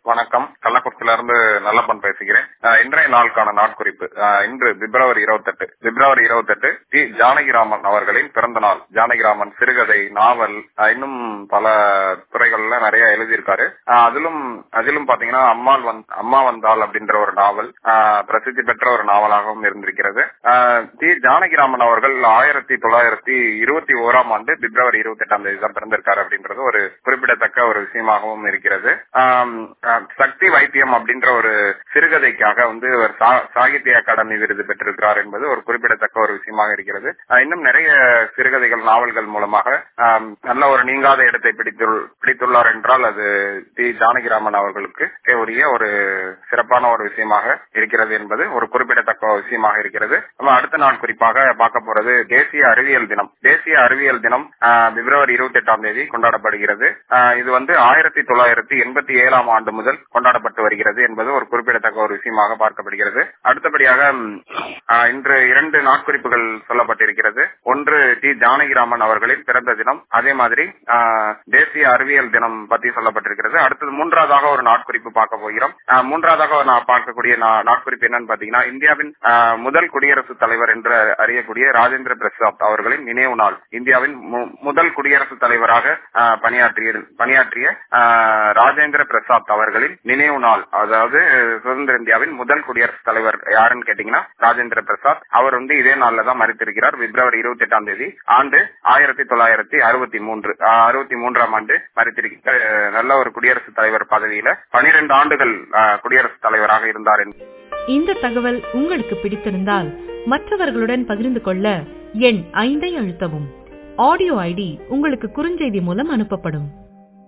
வணக்கம் கள்ளக்குறிச்சியில இருந்து நல்லப்பன் பேசுகிறேன் அஹ், இன்றைய நாளுக்கான நாட்குறிப்பு அஹ், இன்று பிப்ரவரி இருபத்தெட்டு பிப்ரவரி இருபத்தெட்டு டி ஜானகிராமன் அவர்களின் பிறந்த நாள் ஜானகிராமன் சிறுகதை நாவல் அஹ், இன்னும் பல துறைகள்ல நிறைய எழுதியிருக்காரு அஹ், அதிலும் அதிலும் பாத்தீங்கன்னா அம்மாள் வந் அம்மா வந்தாள் அப்படின்ற ஒரு நாவல் அஹ், பிரசித்தி பெற்ற ஒரு நாவலாகவும் இருந்திருக்கிறது அஹ், டி ஜானகிராமன் அவர்கள் ஆயிரத்தி தொள்ளாயிரத்தி இருபத்தி ஓராம் ஆண்டு பிப்ரவரி இருபத்தி எட்டாம் தேதி தான் பிறந்திருக்காரு அப்படின்றது ஒரு குறிப்பிடத்தக்க ஒரு விஷயமாகவும் இருக்கிறது ஆம், அஹ், சக்தி வைத்தியம் அப்படின்ற ஒரு சிறுகதைக்காக வந்து ஒரு சா- சாகித்ய அகாடமி விருது பெற்றிருக்கிறார் என்பது ஒரு குறிப்பிடத்தக்க ஒரு விஷயமாக இருக்கிறது அஹ், இன்னும் நிறைய சிறுகதைகள் நாவல்கள் மூலமாக ஆம், நல்ல ஒரு நீங்காத இடத்தை பிடித்துள் பிடித்துள்ளார் என்றால் அது டி ஜானகிராமன் அவர்களுக்கு உரிய ஒரு சிறப்பான ஒரு விஷயமாக இருக்கிறது என்பது ஒரு குறிப்பிடத்தக்க விஷயமாக இருக்கிறது நம்ம அடுத்த நாள் குறிப்பாக பார்க்க போறது தேசிய அறிவியல் தினம் தேசிய அறிவியல் தினம் ஆஹ், பிப்ரவரி இருபத்தி எட்டாம் தேதி கொண்டாடப்படுகிறது ஆஹ், இது வந்து ஆயிரத்தி தொள்ளாயிரத்தி எண்பத்தி ஏழாம் ஆண்டு முதல் கொண்டாடப்பட்டு வருகிறது என்பது ஒரு குறிப்பிடத்தக்க ஒரு விஷயமாக பார்க்கப்படுகிறது அடுத்தபடியாக ம், ஆஹ், இன்று இரண்டு நாட்குறிப்புகள் சொல்லப்பட்டிருக்கிறது ஒன்று டி ஜானகிராமன் அவர்களின் பிறந்த தினம் அதே மாதிரி ஆஹ், தேசிய அறிவியல் தினம் பத்தி சொல்லப்பட்டிருக்கிறது அடுத்தது மூன்றாவதாக ஒரு நாட்குறிப்பு பார்க்க போகிறோம் ஆஹ், மூன்றாவதாக ஒரு நான் பார்க்கக்கூடிய நா- நாட்குறிப்பு என்னன்னு பாத்தீங்கன்னா இந்தியாவின் ஆஹ், முதல் குடியரசுத் தலைவர் என்று அறியக்கூடிய ராஜேந்திர பிரசாத் அவர்களின் நினைவு நாள் இந்தியாவின் மு- முதல் குடியரசுத் தலைவராக ஆஹ், பணியாற்றிய பணியாற்றிய ஆஹ், ராஜேந்திர பிரசாத் அவர்களின் நினைவு நாள் அதாவது சுதந்திர இந்தியாவின் முதல் குடியரசுத் தலைவர் யாருன்னு கேட்டீங்கன்னா ராஜேந்திர பிரசாத் அவர் வந்து இதே நாள்ல தான் மறித்திருக்கிறார் பிப்ரவரி இருபத்தி எட்டாம் தேதி ஆண்டு ஆயிரத்தி தொள்ளாயிரத்தி அறுபத்தி மூன்று அறுபத்தி மூன்றாம் ஆண்டு மறித்திருக்கிற அஹ், நல்ல ஒரு குடியரசுத் தலைவர் பதவியில பனிரெண்டு ஆண்டுகள் அஹ், குடியரசுத் தலைவராக இருந்தார் என்று இந்த தகவல் உங்களுக்கு பிடித்திருந்தால் மற்றவர்களுடன் பகிர்ந்து கொள்ள எண் ஐந்தை அழுத்தவும் ஆடியோ ஐடி உங்களுக்கு குறுஞ்செய்தி மூலம் அனுப்பப்படும்